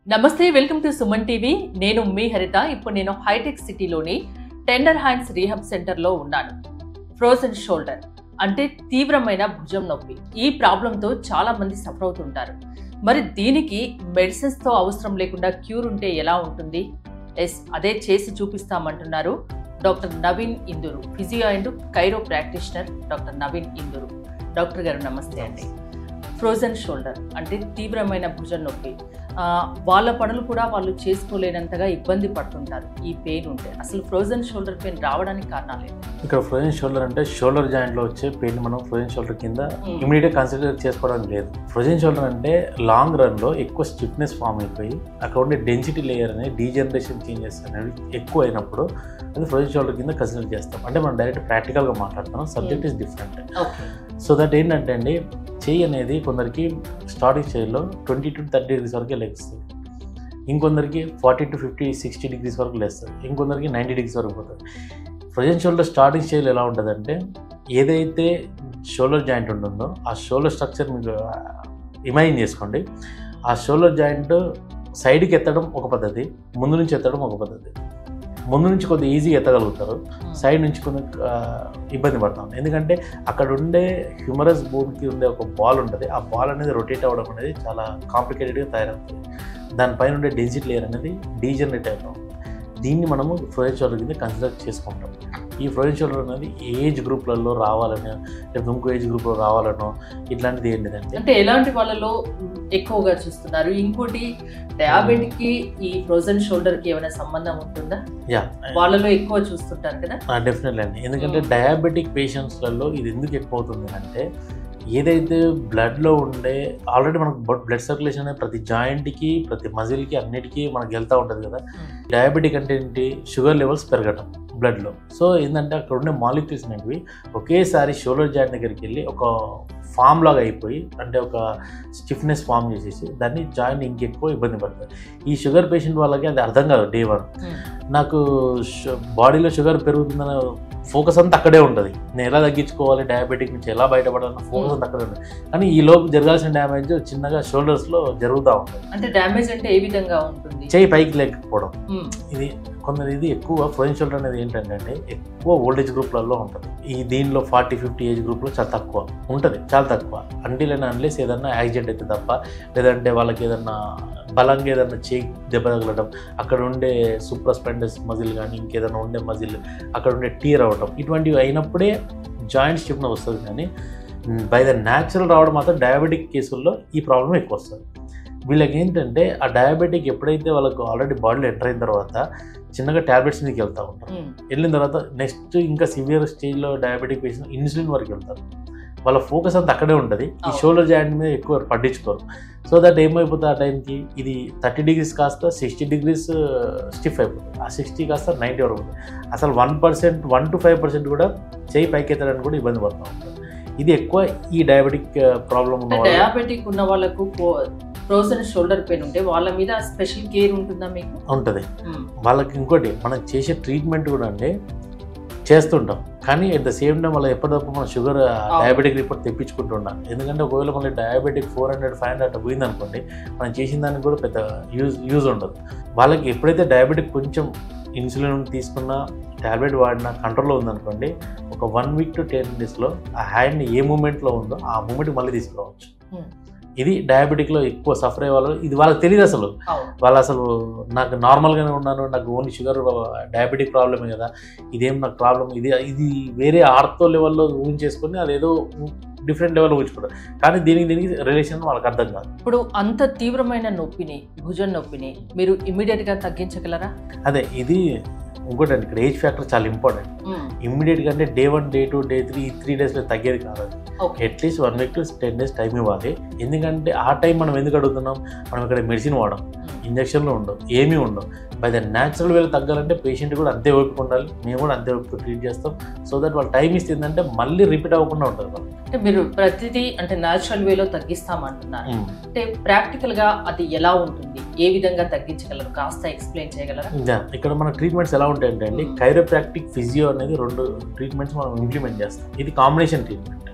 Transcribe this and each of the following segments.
నమస్తే welcome to Suman TV నేను మీ హరిత ఇప్పుడు నేను హైటెక్ సిటీలోని టెండర్ హ్యాండ్స్ రీహబ్ సెంటర్లో ఉన్నాను ఫ్రోజన్ షోల్డర్ అంటే తీవ్రమైన భుజం నొప్పి ఈ ప్రాబ్లంతో చాలా మంది సఫర్ అవుతుంటారు మరి దీనికి మెడిసిన్స్తో అవసరం లేకుండా క్యూర్ ఉంటే ఎలా ఉంటుంది ఎస్ అదే చేసి చూపిస్తామంటున్నారు doctor Naveen Induru physio and chiro practitioner doctor Naveen Induru doctor గారు నమస్తే అండి ఫ్రోజన్ షోల్డర్ అంటే తీవ్రమైన భుజం నొప్పి ఆ, వాళ్ళ పనులు కూడా వాళ్ళు చేసుకోలేనంతగా ఇబ్బంది పడుతుంటారు ఈ పెయిన్ ఉంటే అసలు ఫ్రోజన్ షోల్డర్ పెయిన్ రావడానికి కారణాలు ఏంటి ఇక్కడ ఫ్రోజన్ షోల్డర్ అంటే షోల్డర్ జాయింట్ లో వచ్చే పెయిన్ మనం ఫ్రోజన్ షోల్డర్ కింద Mm. ఇమీడియట్ కన్సిడర్ చేసుకోవడం లేదు ఫ్రోజన్ షోల్డర్ అంటే లాంగ్ రన్ లో ఎక్కువ స్టిఫ్నెస్ ఫామ్ అయిపోయి అక్కడ ఉండే డెన్సిటీ లేయర్ అనేది డీజనరేషన్ చేంజెస్ అనేవి ఎక్కువ అయినప్పుడు అది ఫ్రోజన్ షోల్డర్ కింద కన్సిడర్ చేస్తాం అంటే మనం డైరెక్ట్ ప్రాక్టికల్ గా మాట్లాడుతున్నాం subject is different okay so that ఏంటంటే అండి చెయ్యి అనేది కొందరికి స్టార్టింగ్ స్టేజ్లో ట్వంటీ టు థర్టీ డిగ్రీస్ వరకే లెగుస్తుంది ఇంకొందరికి forty to fifty sixty degrees వరకు లేస్తుంది ఇంకొందరికి నైంటీ డిగ్రీస్ వరకు పోతుంది ఫ్రజన్ షోల్డర్ స్టార్టింగ్ స్టేజ్లో ఎలా ఉంటుందంటే ఏదైతే షోల్డర్ జాయింట్ ఉంటుందో ఆ షోల్డర్ స్ట్రక్చర్ మీకు ఇమాజిన్ చేసుకోండి ఆ షోల్డర్ జాయింట్ సైడ్కి ఎత్తడం ఒక పద్ధతి ముందు నుంచి ఎత్తడం ఒక పద్ధతి ముందు నుంచి కొద్దిగా ఈజీగా ఎత్తగలుగుతారు సైడ్ నుంచి కొంచెం ఆ, ఇబ్బంది పడతాం ఎందుకంటే అక్కడ ఉండే హ్యూమరస్ బోన్కి ఉండే ఒక బాల్ ఉంటుంది ఆ బాల్ అనేది రొటేట్ అవ్వడం అనేది చాలా కాంప్లికేటెడ్గా తయారవుతుంది దానిపైన ఉండే డెన్సిటీ లేయర్ అనేది డీజనరేట్ అవుతాం దీన్ని మనము ఫ్రోజన్ షోల్డర్ కింద కన్సిడర్ చేసుకుంటాం ఈ ఫ్రోజన్ షోల్డర్ అనేది ఏజ్ గ్రూప్లలో రావాలని లేకపోతే ఇంకో ఏజ్ గ్రూప్లో రావాలనో ఇట్లాంటిది ఏంటిదంటే అంటే ఎలాంటి వాళ్ళలో ఎక్కువగా చూస్తున్నారు ఇంకోటి డయాబెటిక్ కి ఈ ఫ్రోజన్ షోల్డర్ కి ఏమైనా సంబంధం ఉంటుందా యా వాళ్ళలో ఎక్కువ చూస్తుంటారు కదా డెఫినెట్లీ అండి ఎందుకంటే Mm. డయాబెటిక్ పేషెంట్స్లలో ఇది ఎందుకు ఎక్కువ అవుతుంది అంటే ఏదైతే బ్లడ్లో ఉండే ఆల్రెడీ మనకు బ్లడ్ సర్క్యులేషన్ అనేది ప్రతి జాయింట్కి ప్రతి మజిల్కి అన్నిటికీ మనకి వెళ్తూ ఉంటుంది కదా డయాబెటిక్ అంటే ఏంటి షుగర్ లెవెల్స్ పెరగటం బ్లడ్లో సో ఏంటంటే అక్కడ ఉండే మాలిక్యూల్స్ అనేవి ఒకేసారి షోల్డర్ జాయింట్ దగ్గరికి వెళ్ళి ఒక ఫామ్ లాగా అయిపోయి అంటే ఒక స్టిఫ్నెస్ ఫామ్ చేసేసి దాన్ని జాయింట్ ఇంకెక్కువ ఇబ్బంది పడుతుంది ఈ షుగర్ పేషెంట్ వాళ్ళకి అది అర్థం కాదు డే వన్ నాకు బాడీలో షుగర్ పెరుగుతుందన్న ఫోకస్ అంతా అక్కడే ఉంటుంది నేను ఎలా తగ్గించుకోవాలి డయాబెటిక్ నుంచి ఎలా బయటపడాలన్న ఫోకస్ అంతా అక్కడే ఉంటుంది కానీ ఈ లోపు జరగాల్సిన డ్యామేజ్ చిన్నగా షోల్డర్స్లో జరుగుతూ ఉంటుంది అంటే డ్యామేజ్ అంటే ఏ విధంగా ఉంటుంది చేయి పైకి లేకపోవడం ఉమ్, ఇది కొందరు ఇది ఎక్కువ ఫ్రోజన్ షోల్డర్ అనేది ఏంటంటే అండి ఎక్కువ ఓల్డేజ్ గ్రూప్లలో ఉంటుంది ఈ దీనిలో ఫార్టీ ఫిఫ్టీ ఏజ్ గ్రూప్లో చాలా తక్కువ ఉంటుంది చాలా తక్కువ అంటిల్ అండ్ అన్లెస్ ఏదన్నా యాక్సిడెంట్ అయితే తప్ప లేదంటే వాళ్ళకి ఏదన్నా బలంగా ఏదన్నా చేయి దెబ్బ తగలడం అక్కడ ఉండే సూప్రస్పెండస్ మజిల్ కానీ ఇంకేదైనా ఉండే మజిల్ అక్కడ ఉండే టీర్ అవ్వడం ఇటువంటివి అయినప్పుడే జాయింట్ స్టిఫ్నెస్ వస్తుంది కానీ బై ద న్యాచురల్ రావడం మాత్రం డయాబెటిక్ కేసుల్లో ఈ ప్రాబ్లం ఎక్కువ వస్తుంది వీళ్ళకి ఏంటంటే ఆ డయాబెటిక్ ఎప్పుడైతే వాళ్ళకు ఆల్రెడీ బాడీలో ఎంటర్ అయిన తర్వాత చిన్నగా ట్యాబ్లెట్స్ మీదకి వెళ్తూ ఉంటారు ఉమ్, వెళ్ళిన తర్వాత నెక్స్ట్ ఇంకా సివియర్ స్టేజ్లో డయాబెటిక్ పేషెంట్ ఇన్సులిన్ వరకు వెళ్తారు వాళ్ళ ఫోకస్ అంతా అక్కడే ఉంటుంది ఈ అవును. షోల్డర్ జాయింట్ మీద ఎక్కువ పట్టించుకోరు సో దట్ ఏమైపోతుంది ఆ టైంకి ఇది థర్టీ డిగ్రీస్ కాస్త సిక్స్టీ డిగ్రీస్ స్టిఫ్ అయిపోతుంది ఆ సిక్స్టీ కాస్త నైంటీ వరకు ఉంటుంది అసలు one percent one to five percent కూడా చేయి పైకి ఎత్తడానికి కూడా ఇబ్బంది పడుతూ ఉంటారు ఇది ఎక్కువ ఈ డయాబెటిక్ ప్రాబ్లం ఉన్న అంటే వాళ్ళు డయాబెటిక్ ఉన్న వాళ్ళకు ఫ్రోజన్ షోల్డర్ పెయిన్ ఉంటే వాళ్ళ మీద స్పెషల్ కేర్ ఉంటుందా మీకు ఉంటుంది ఉమ్, వాళ్ళకి ఇంకోటి మనం చేసే ట్రీట్మెంట్ కూడా అండి చేస్తుంటాం కానీ అట్ ద సేమ్ టైం వాళ్ళకి ఎప్పటికప్పుడు మనం షుగర్ డయాబెటిక్ రిపోర్ట్ తెప్పించుకుంటున్నాం ఎందుకంటే ఒకవేళ మళ్ళీ diabetic four hundred five hundred అట్లా పోయింది అనుకోండి మనం చేసిన దానికి కూడా పెద్ద యూజ్ యూజ్ ఉండదు వాళ్ళకి ఎప్పుడైతే డయాబెటిక్ కొంచెం ఇన్సులిన్ తీసుకున్నా టాబ్లెట్ వాడినా కంట్రోల్లో ఉందనుకోండి ఒక వన్ వీక్ టు టెన్ డేస్లో ఆ హ్యాండ్ ఏ మూమెంట్లో ఉందో ఆ మూమెంట్ మళ్ళీ తీసుకురావచ్చు Hmm. ఇది డయాబెటిక్లో ఎక్కువ సఫర్ అయ్యే వాళ్ళు ఇది వాళ్ళకి తెలియదు అసలు అవును వాళ్ళు అసలు నాకు నార్మల్గానే ఉన్నాను నాకు ఓన్లీ షుగర్ డయాబెటిక్ ప్రాబ్లమే కదా ఇదేం నాకు ప్రాబ్లం ఇది ఇది వేరే ఆర్తో లెవెల్లో ఊహించేసుకొని అదేదో డిఫరెంట్ లెవెల్లో ఊహించుకుంటారు కానీ దీనికి దీనికి రిలేషన్ వాళ్ళకి అర్థం కాదు ఇప్పుడు అంత తీవ్రమైన నొప్పిని భుజం నొప్పిని మీరు ఇమీడియట్ గా తగ్గించగలరా అదే ఇది ఇంకోటి అండి ఇక్కడ ఏజ్ ఫ్యాక్టర్ చాలా ఇంపార్టెంట్ ఉమ్, ఇమ్మీడియట్గా అంటే day one day two day three ఈ త్రీ డేస్లో తగ్గేది కాదు అది okay at least one week to ten days time ఇవ్వాలి ఎందుకంటే ఆ టైం మనం ఎందుకు అడుగుతున్నాం మనం ఇక్కడ మెడిసిన్ వాడడం ఇంజక్షన్లు ఉండవు ఏమీ ఉండవు బై ద న్యాచురల్ వేలో తగ్గాలంటే పేషెంట్ కూడా అంతే ఓపిక ఉండాలి మేము కూడా అంతే ఓపిక ట్రీట్ చేస్తాం సో దట్ వాళ్ళు టైం ఇస్తే ఏంటంటే మళ్ళీ రిపీట్ అవ్వకుండా ఉంటుంది వాళ్ళు అంటే మీరు ప్రతిదీ అంటే న్యాచురల్ వేలో తగ్గిస్తామంటున్నారు అంటే ప్రాక్టికల్ గా అది ఎలా ఉంటుంది ఏ విధంగా తగ్గించగలరు కాస్త ఎక్స్ప్లెయిన్ చేయగలరా ఇంకా ఇక్కడ మన ట్రీట్మెంట్స్ ఎలా ఉంటాయంటే అండి Hmm. కైరోప్రాక్టిక్ ఫిజియో అనేది రెండు ట్రీట్మెంట్స్ మనం ఇంప్లిమెంట్ చేస్తాం ఇది కాంబినేషన్ ట్రీట్మెంట్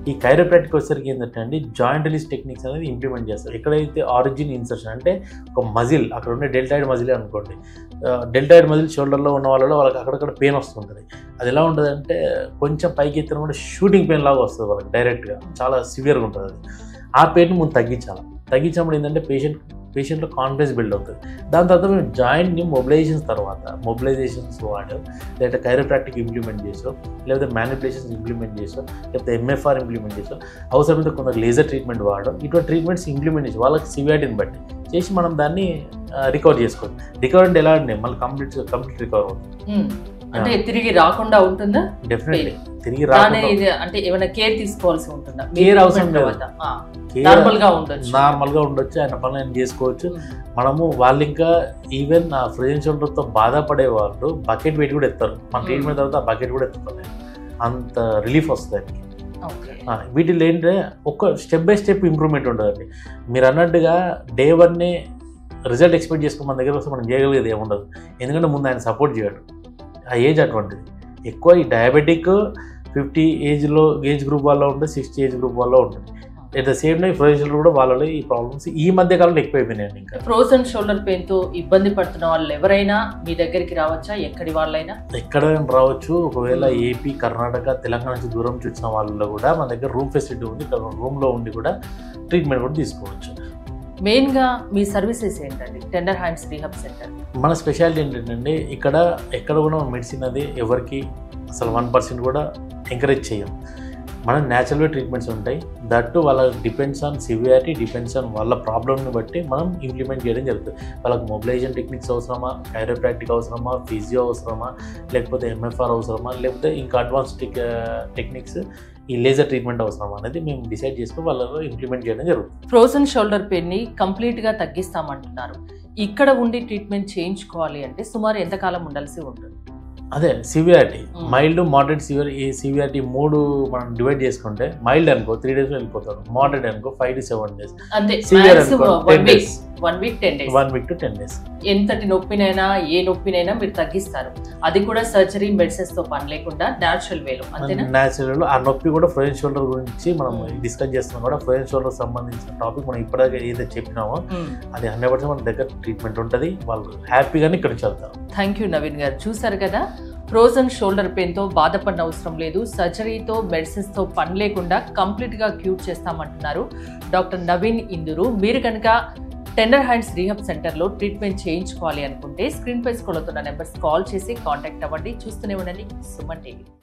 ఈ కైరోప్రాక్టిక్ వచ్చేసరికి ఏంటంటే అండి జాయింట్ రిలీజ్ టెక్నిక్స్ అనేది ఇంప్లిమెంట్ చేస్తారు ఎక్కడైతే ఆరిజిన్ ఇన్సర్షన్ అంటే ఒక మజిల్ అక్కడ ఉండే డెల్టాయిడ్ మజిల్ అనుకోండి డెల్టాయిడ్ మజిల్ షోల్డర్లో ఉన్న వాళ్ళలో వాళ్ళకి అక్కడక్కడ పెయిన్ వస్తుంటుంది అది ఎలా ఉంటుంది అంటే కొంచెం పైకి ఎత్తిన కూడా షూటింగ్ పెయిన్ లాగా వస్తుంది వాళ్ళకి డైరెక్ట్గా చాలా సివియర్గా ఉంటుంది అది ఆ పెయిన్ ముందు తగ్గించాలి తగ్గించినప్పుడు ఏంటంటే పేషెంట్ పేషెంట్లో కాన్ఫిడెన్స్ బిల్డ్ అవుతుంది దాని తర్వాత మేము జాయింట్ని మొబిలైజేషన్స్ తర్వాత మొబిలైజేషన్స్ వాడు లేకపోతే కైరోప్రాక్టిక్ ఇంప్లిమెంట్ చేసో లేకపోతే మ్యానిపులేషన్స్ ఇంప్లిమెంట్ చేసో లేకపోతే ఎంఎఫ్ఆర్ ఇంప్లిమెంట్ చేసో అవసరమైతే కొందరు లేజర్ ట్రీట్మెంట్ వాడడం ఇటువంటి ట్రీట్మెంట్స్ ఇంప్లిమెంట్ చేసి వాళ్ళకి సివియారిటీని బట్టి చేసి మనం దాన్ని రికవర్ చేసుకోవచ్చు రికవర్ అంటే ఎలా అండి మళ్ళీ కంప్లీట్ కంప్లీట్ రికవర్ అవుతుంది ఉమ్. అంటే తిరిగి రాకుండా ఉంటుందా డెఫినెట్లీ తిరిగి దాని రాకుండా ఇది అంటే ఏమైనా కేర్ తీసుకోవాల్సి ఉంటుందా Care అవసరం లేదు. నార్మల్ గా ఉండొచ్చు నార్మల్గా ఉండొచ్చు ఆయన పనులు ఆయన చేసుకోవచ్చు ఉమ్. మనము వాళ్ళు ఇంకా ఈవెన్ ఆ ఫ్రోజన్ షోల్డర్తో బాధపడే వాళ్ళు బకెట్ వెయిట్ కూడా ఎత్తారు మన Hmm. ట్రీట్మెంట్ తర్వాత ఆ బకెట్ కూడా ఎత్తుతారు అంత రిలీఫ్ వస్తుంది ఆయనకి. ఓకే ఆ, వీటిలో ఏంటంటే ఒక స్టెప్ బై స్టెప్ ఇంప్రూవ్మెంట్ ఉంటుందండి మీరు అన్నట్టుగా డే వన్నే రిజల్ట్ ఎక్స్పెక్ట్ చేసుకుని మన దగ్గర వస్తే మనం చేయగలిగేది ఏముండదు ఎందుకంటే ముందు ఆయన సపోర్ట్ చేయడు ఆ ఏజ్ అటువంటిది ఎక్కువ ఈ డయాబెటిక్ ఫిఫ్టీ ఏజ్లో ఏజ్ గ్రూప్ వాళ్ళలో ఉంటుంది సిక్స్టీ ఏజ్ గ్రూప్ వాళ్ళలో ఉంటుంది at the same time frozen కూడా వాళ్ళలో ఈ ప్రాబ్లమ్స్ ఈ మధ్య కాలంలో ఎక్కువైపోయినాయండి ఇంకా ఫ్రోజన్ షోల్డర్ పెయిన్ తో ఇబ్బంది పడుతున్న వాళ్ళు ఎవరైనా మీ దగ్గరికి రావచ్చా ఎక్కడి వాళ్ళైనా ఎక్కడైనా రావచ్చు ఒకవేళ Hmm. ఏపీ కర్ణాటక తెలంగాణ నుంచి దూరం నుంచి వచ్చిన వాళ్ళలో కూడా మన దగ్గర రూమ్ ఫెసిలిటీ ఉంది రూమ్లో ఉండి కూడా ట్రీట్మెంట్ కూడా తీసుకోవచ్చు మెయిన్ గా మీ సర్వీసెస్ ఏంటండి టెండర్ హ్యాండ్స్ రీహబ్ సెంటర్ మన స్పెషాలిటీ ఏంటంటే ఇక్కడ ఎక్కడ కూడా మెడిసిన్ అది ఎవరికి అసలు వన్ పర్సెంట్ కూడా ఎంకరేజ్ చేయం మన న్యాచురల్గా ట్రీట్మెంట్స్ ఉంటాయి దట్టు వాళ్ళ depends on severity depends on వాళ్ళ ప్రాబ్లమ్ని బట్టి మనం ఇంప్లిమెంట్ చేయడం జరుగుతుంది వాళ్ళకి మొబిలైజేషన్ టెక్నిక్స్ అవసరమా కైరోప్రాక్టిక్ అవసరమా ఫిజియో అవసరమా లేకపోతే ఎంఎఫ్ఆర్ అవసరమా లేకపోతే ఇంకా అడ్వాన్స్ టెక్ టెక్నిక్స్ ఈ లేజర్ ట్రీట్మెంట్ అవసరమా అనేది మేము డిసైడ్ చేసుకుని వాళ్ళలో ఇంప్లిమెంట్ చేయడం జరుగుతుంది ఫ్రోజన్ షోల్డర్ పెయిన్ ని కంప్లీట్ గా తగ్గిస్తామంటున్నారు ఇక్కడ ఉండి ట్రీట్మెంట్ చేయించుకోవాలి అంటే సుమారు ఎంతకాలం ఉండాల్సి ఉంటుంది అదే severity Mm. Mild moderate severe ఈ సివియారిటీ మూడు మనం డివైడ్ చేసుకుంటే మైల్డ్ అనుకో త్రీ డేస్ వెళ్ళిపోతారు మోడరేట్ అనుకో ఫైవ్ టు సెవెన్ డేస్ అంతే Severe అనుకో, one 10 week days. One week ten days one week to ten days ఎంతటి నొప్పినైనా ఏ నొప్పినైనా మీరు తగ్గిస్తారు అది కూడా సర్జరీ మెడిసిన్స్ తో పని లేకుండా న్యాచురల్ వేలో అంతేనా న్యాచురల్ ఆ నొప్పి కూడా ఫ్రోజన్ షోల్డర్ గురించి మనం Mm. డిస్కస్ చేస్తున్నాం కూడా ఫ్రోజన్ షోల్డర్ సంబంధించిన టాపిక్ మనం ఇప్పటిదాకా ఏదైతే చెప్పినామో అది హండ్రెడ్ పర్సెంట్ మన దగ్గర ట్రీట్మెంట్ ఉంటుంది వాళ్ళు హ్యాపీగానే ఇక్కడ నుంచి వెళ్తారు థ్యాంక్ యూ నవీన్ గారు చూసారు కదా ఫ్రోజన్ షోల్డర్ పెయిన్ తో బాధపడిన అవసరం లేదు సర్జరీతో మెడిసిన్స్ తో పని లేకుండా కంప్లీట్ గా క్యూర్ చేస్తామంటున్నారు డాక్టర్ నవీన్ ఇందురు మీరు కనుక టెండర్ హ్యాండ్స్ రీహబ్ సెంటర్లో ట్రీట్మెంట్ చేయించుకోవాలి అనుకుంటే స్క్రీన్ పై స్కూల్ అవుతున్న నెంబర్స్ కాల్ చేసి కాంటాక్ట్ అవ్వండి చూస్తూనే ఉండండి సుమన్ టీవీ